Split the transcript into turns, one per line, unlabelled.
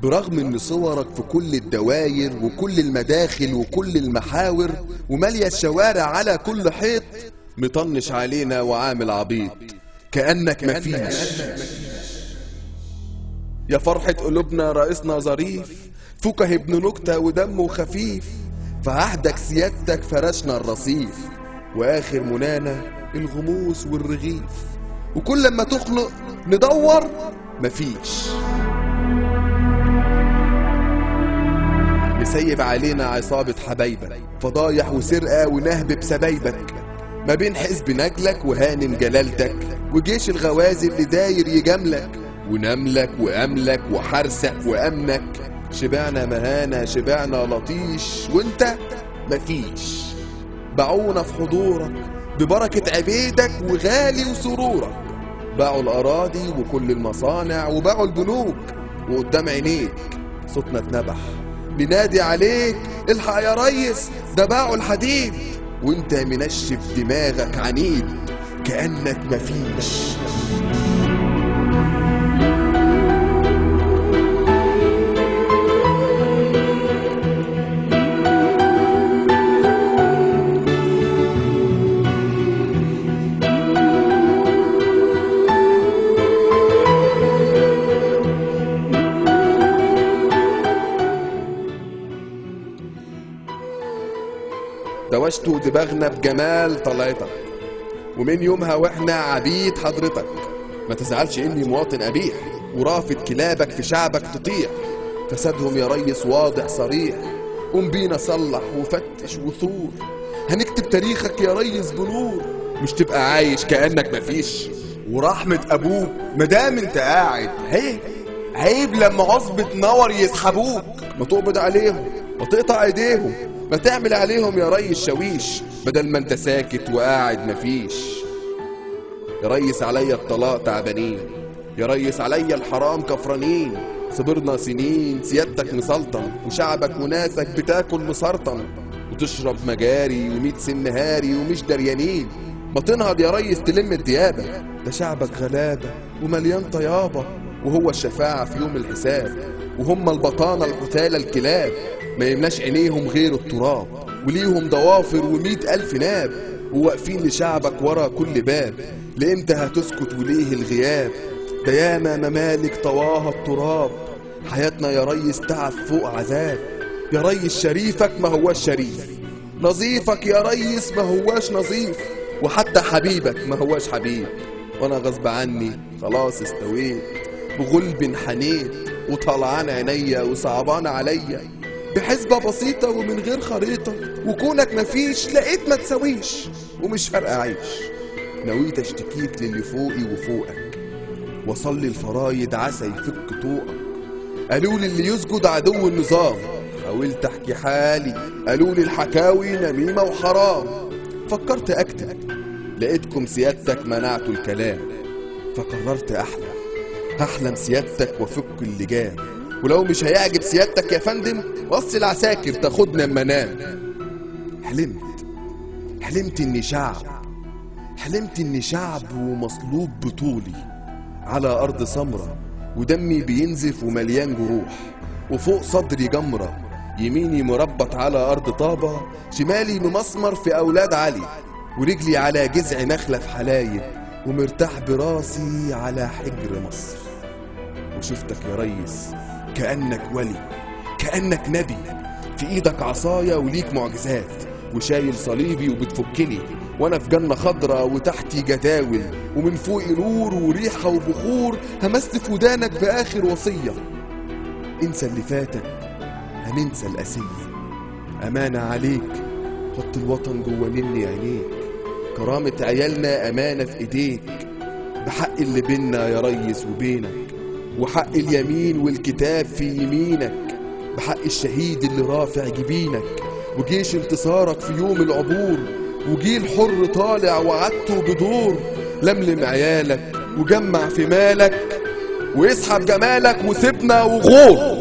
برغم ان صورك في كل الدواير وكل المداخل وكل المحاور ومالية الشوارع على كل حيط مطنش علينا وعامل عبيط كأنك مفيش يا فرحة قلوبنا رئيسنا ظريف فكه ابن نكتة ودمه خفيف فعهدك سيادتك فرشنا الرصيف واخر منانا الغموس والرغيف وكل لما تخلق ندور مفيش مسيب علينا عصابة حبايبك فضايح وسرقة ونهب بسبايبك ما بين حزب نجلك وهانم جلالتك وجيش الغوازي اللي داير يجاملك ونملك وأملك وحرسك وأمنك شبعنا مهانة شبعنا لطيش وانت مفيش باعونا في حضورك ببركة عبيدك وغالي وسرورك باعوا الأراضي وكل المصانع وباعوا البنوك وقدام عينيك صوتنا اتنبح بنادي عليك الحق يا ريس ده باعوا الحديد وانت منشف دماغك عنيد كأنك مفيش دوشتوا دماغنا بجمال طلعتك ومن يومها واحنا عبيد حضرتك ما تزعلش اني مواطن قبيح ورافض كلابك في شعبك تطيع فسادهم يا ريس واضح صريح قوم بينا صلح وفتش وثور هنكتب تاريخك يا ريس بنور مش تبقى عايش كأنك مفيش ورحمة أبوك مدام انت قاعد عيب عيب لما عصبة نور يسحبوك ما تقبض عليهم ما تقطع ايديهم ما تعمل عليهم يا ريس شويش بدل ما انت ساكت وقاعد مفيش يا ريس عليا الطلاق تعبانين يا ريس عليا الحرام كفرانين صبرنا سنين سيادتك مسلطن وشعبك وناسك بتاكل مسرطن وتشرب مجاري وميت سن هاري ومش دريانين ما تنهض يا ريس تلم الديابة ده شعبك غلابة ومليان طيابة وهو الشفاعة في يوم الحساب وهم البطانة القتالة الكلاب ما يملاش عينيهم غير التراب وليهم ضوافر ومئة ألف ناب وواقفين لشعبك ورا كل باب لإمتى هتسكت وليه الغياب ده ياما ممالك طواها التراب حياتنا يا ريس تعب فوق عذاب يا ريس شريفك ما هواش شريف نظيفك يا ريس ما هواش نظيف وحتى حبيبك ما هواش حبيب وانا غصب عني خلاص استويت بغلب حنيت وطلعان عينيا وصعبان عليا بحسبة بسيطة ومن غير خريطة وكونك مفيش لقيت ما تسويش ومش فارقة عيش نويت اشتكيك للي فوقي وفوقك وصلي الفرايد عسى يفك طوقك قالوا لي اللي يسجد عدو النظام حاولت احكي حالي قالوا لي الحكاوي نميمة وحرام فكرت اكتب لقيتكم سيادتك منعتوا الكلام فقررت احلم هحلم سيادتك وافك اللجام ولو مش هيعجب سيادتك يا فندم وصي العساكر تاخدنا اما انام حلمت حلمت اني شعب حلمت اني شعب ومصلوب بطولي على ارض سمرة ودمي بينزف ومليان جروح وفوق صدري جمرة يميني مربط على ارض طابة شمالي ممسمر في اولاد علي ورجلي على جذع نخلة في حلايب ومرتاح براسي على حجر مصر وشفتك يا ريس كأنك ولي كأنك نبي في ايدك عصاية وليك معجزات وشايل صليبي وبتفكني وانا في جنة خضرة وتحتي جداول ومن فوقي نور وريحة وبخور همست في ودانك بآخر وصية انسى اللي فاتك هننسى الأسية أمانة عليك حط الوطن جوه مني عينيك كرامة عيالنا أمانة في إيديك بحق اللي بينا يا ريس وبينك وحق اليمين والكتاب في يمينك بحق الشهيد اللي رافع جبينك وجيش انتصارك في يوم العبور وجيل حر طالع وعدته بدور لملم عيالك وجمع في مالك واسحب جمالك وسيبنا وغور